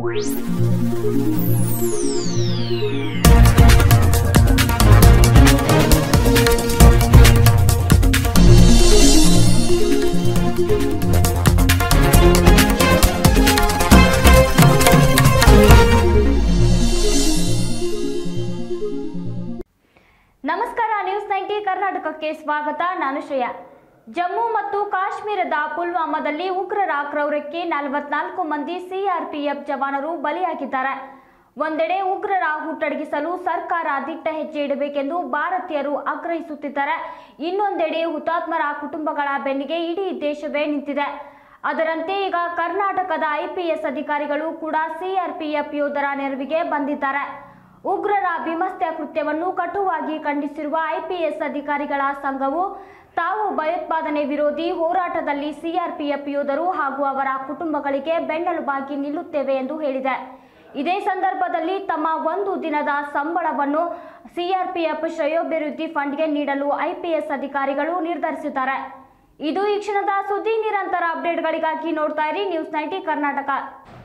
ನಮಸ್ಕಾರ news ninety ಕರ್ನಾಟಕಕ್ಕೆ ಸ್ವಾಗತ ನಾನು ಶ್ರೇಯಾ ಜಮ್ಮು ಮತ್ತು ಕಾಶ್ಮೀರದ ಪುಲ್ವಾಮಾದಲ್ಲಿ ಉಗ್ರರ ಕ್ರೌರ್ಯಕ್ಕೆ ನಲವತ್ನಾಲ್ಕು ಮಂದಿ ಸಿಆರ್ಪಿಎಫ್ ಜವಾನರು ಬಲಿಯಾಗಿದ್ದಾರೆ ಒಂದೆಡೆ ಉಗ್ರರ ಹುಟ್ಟಡಗಿಸಲು ಸರ್ಕಾರ ದಿಟ್ಟ ಹೆಜ್ಜೆ ಇಡಬೇಕೆಂದು ಭಾರತೀಯರು ಆಗ್ರಹಿಸುತ್ತಿದ್ದಾರೆ ಇನ್ನೊಂದೆಡೆ ಹುತಾತ್ಮರ ಕುಟುಂಬಗಳ ಬೆನ್ನಿಗೆ ಇಡೀ ದೇಶವೇ ನಿಂತಿದೆ ಅದರಂತೆ ಈಗ ಕರ್ನಾಟಕದ ಐಪಿಎಸ್ ಅಧಿಕಾರಿಗಳು ಕೂಡ ಸಿಆರ್ಪಿಎಫ್ ಯೋಧರ ನೆರವಿಗೆ ಬಂದಿದ್ದಾರೆ ಉಗ್ರರ ವಿಮಸ್ತ್ಯ ಕೃತ್ಯವನ್ನು ಕಟುವಾಗಿ ಖಂಡಿಸಿರುವ ಐಪಿಎಸ್ ಅಧಿಕಾರಿಗಳ ಸಂಘವು ತಾವು ಭಯೋತ್ಪಾದನೆ ವಿರೋಧಿ ಹೋರಾಟದಲ್ಲಿ ಸಿಆರ್ಪಿಎಫ್ ಯೋಧರು ಹಾಗೂ ಅವರ ಕುಟುಂಬಗಳಿಗೆ ಬೆನ್ನೆಲುಬಾಗಿ ನಿಲ್ಲುತ್ತೇವೆ ಎಂದು ಹೇಳಿದೆ ಇದೇ ಸಂದರ್ಭದಲ್ಲಿ ತಮ್ಮ ಒಂದು ದಿನದ ಸಂಬಳವನ್ನು ಸಿಆರ್ಪಿಎಫ್ ಶ್ರೇಯೋಭಿವೃದ್ಧಿ ಫಂಡ್ಗೆ ನೀಡಲು ಐಪಿಎಸ್ ಅಧಿಕಾರಿಗಳು ನಿರ್ಧರಿಸಿದ್ದಾರೆ ಇದು ಈ ಕ್ಷಣದ ಸುದ್ದಿ ನಿರಂತರ ಅಪ್ಡೇಟ್ಗಳಿಗಾಗಿ ನೋಡ್ತಾ ಇರಿ ನ್ಯೂಸ್ ನೈಂಟಿ ಕರ್ನಾಟಕ